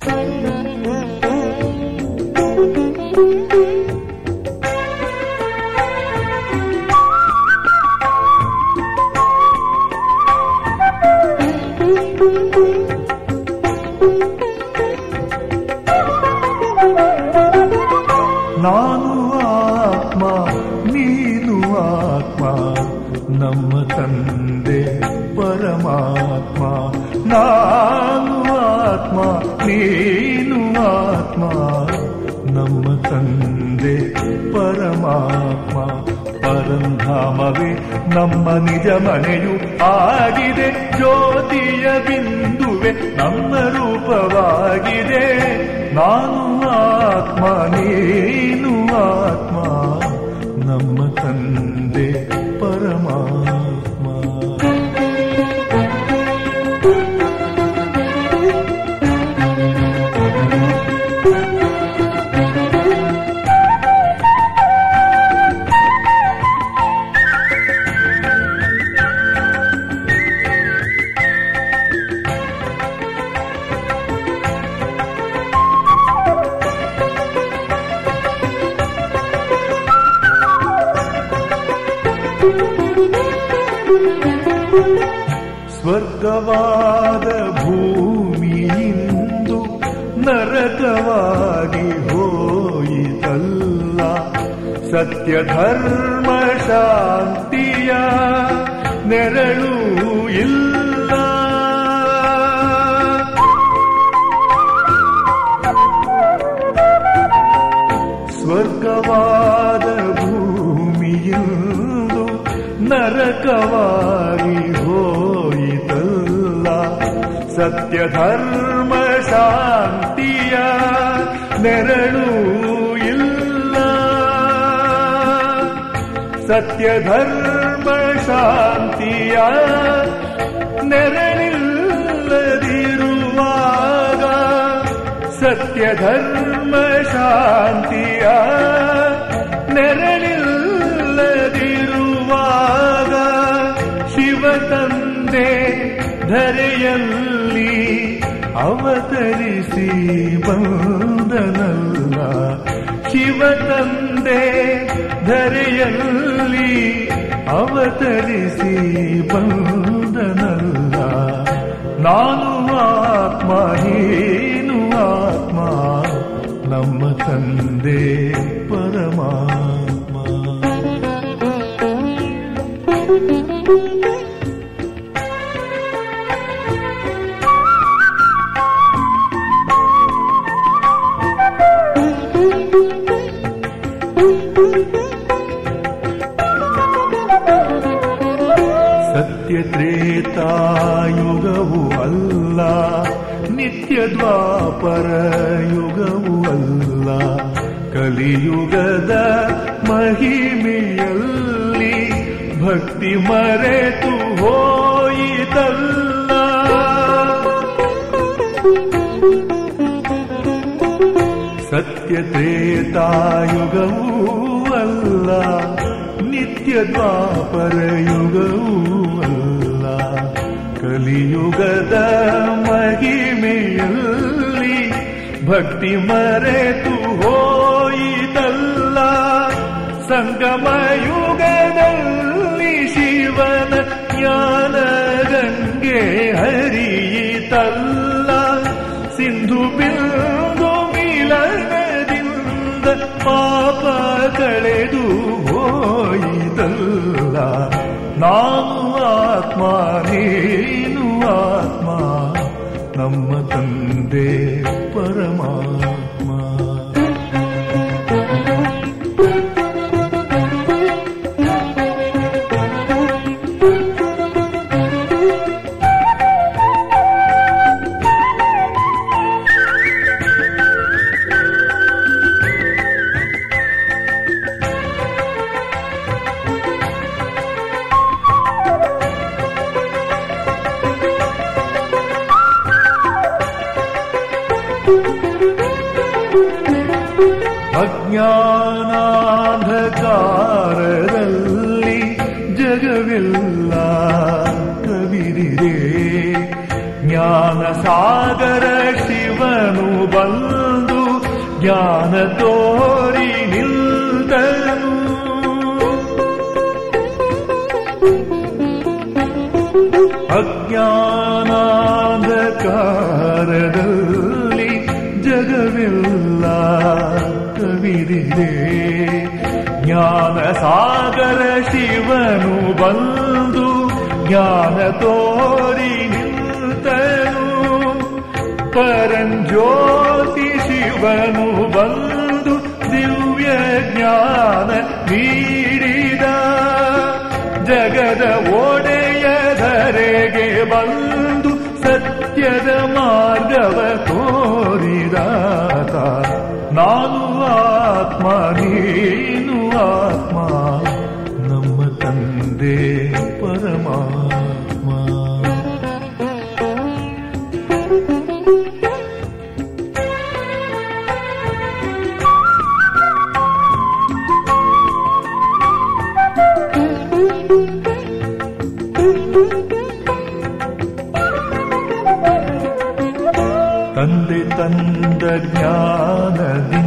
ನಾನು ಆತ್ಮ ನೀನು ಆತ್ಮ ನಮ್ಮ ತಂದೆ ಪರಮಾತ್ಮ ನಾನು ಆತ್ಮ ನೀನು ಆತ್ಮ ನಮ್ಮ ತಂದೆ ಪರಮಾತ್ಮ ಪರಂಧಾಮವೇ ನಮ್ಮ ನಿಜ ಮನೆಯು ಆಗಿದೆ ಜ್ಯೋತಿಯ ಬಿಂದುವೆ ನಮ್ಮ ರೂಪವಾಗಿದೆ ನಾನು ಆತ್ಮ ನೀನು ಆತ್ಮ ನಮ್ಮ ತಂದೆ ಪರಮಾತ್ಮ ಸ್ವರ್ಗವಾದ ಭೂಮಿಯಿಂದು ನರಕವಾಗಿ ಹೋಯಿತಲ್ಲ ಸತ್ಯ ಧರ್ಮ ಶಾಂತಿಯ ನೆರಳು ಇಲ್ಲ ಸ್ವರ್ಗವಾದ ಭೂಮಿಯಿಂದು ನರಕವಾಗಿ ಹೋಯಿತಲ್ಲ ಸತ್ಯ ಧರ್ಮ ಶಾಂತಿಯ ನೆರಳು ಇಲ್ಲ ಸತ್ಯ ಧರ್ಮ ಶಾಂತಿಯ ನೆರಳಿಲ್ಲದಿರುವಾಗ ಸತ್ಯ ಧರ್ಮ ಶಾಂತಿಯ ನೆರಳಿಲ್ಲದಿರುವಾಗ ಶಿವ ತಂದೆ ಧರೆಯಲ್ಲಿ ಅವತರಿಸಿ ಬಂದನಲ್ಲ ಶಿವ ತಂದೆ ಧರೆಯಲ್ಲಿ ಅವತರಿಸಿ ಬಂದನಲ್ಲ ನಾನು ಆತ್ಮ ನೀನು ಆತ್ಮ ನಮ್ಮ ತಂದೆ ಪರಮಾತ್ಮ ಸತ್ಯ ತ್ರೇತಾಯುಗವು ಅಲ್ಲ ನಿತ್ಯ ದ್ವಾಪರ ಯುಗವು ಅಲ್ಲ ಕಲಿಯುಗದ ಮಹಿಮೆಯಲ್ಲಿ ಭಕ್ತಿ ಮರೆತು ಹೋಯಿತಲ್ಲ ಸತ್ಯ ತ್ರೇತಾಯುಗವೂ ಅಲ್ಲ ನಿತ್ಯ ದ್ವಾಪರ ಯುಗವೂ ಅಲ್ಲ ಕಲಿಯುಗದ ಮಹಿಮೆಯಲ್ಲಿ ಭಕ್ತಿ ಮರೆತು ಹೋಯಿತಲ್ಲ ಸಂಗಮ ಯುಗದಲ್ಲಿ ಶಿವನ ಜ್ಞಾನ ಗಂಗೆ ಹರಿಯಿತಲ್ಲ ಸಿಂಧು ಬಿಂದು ಮಿಲನದಿಂದ ಪಾಪ ಕಳೆದು ಹೋಯಿತಲ್ಲ ನಾನು ಆತ್ಮ ನೀನು ಆತ್ಮ ನಮ್ಮ ತಂದೆ ಪರಮಾತ್ಮ ಅಜ್ಞಾನಾಂಧಕಾರದಲ್ಲಿ ಜಗವೆಲ್ಲ ಕವಿದಿದೆ ಜ್ಞಾನ ಸಾಗರ ಶಿವನು ಅಜ್ಞಾನಾಂಧಕಾರದಲ್ಲಿ ಜಗವೆಲ್ಲ ಕವಿದಿದೆ ಜ್ಞಾನ ಸಾಗರ ಶಿವನು ಬಂದು ಜ್ಞಾನ ತೋರಿ ನಿಂತನು ಪರಂಜ್ಯೋತಿ ಶಿವನು ಬಂದು ದಿವ್ಯ ಜ್ಞಾನ ನೀಡಿದ ಜಗದ ಒಡೆಯ ಧರೆಗೆ ಬಂದು ಸತ್ಯದ ಮಾರ್ಗವ ತೋರಿದಾತ ನಾನು ಆತ್ಮ ನೀನು ಆತ್ಮ ನಮ್ಮ ತಂದೆ ಪರಮಾತ್ಮ ತಂದೆ ತಂದ ಜ್ಞಾನದಿಂದ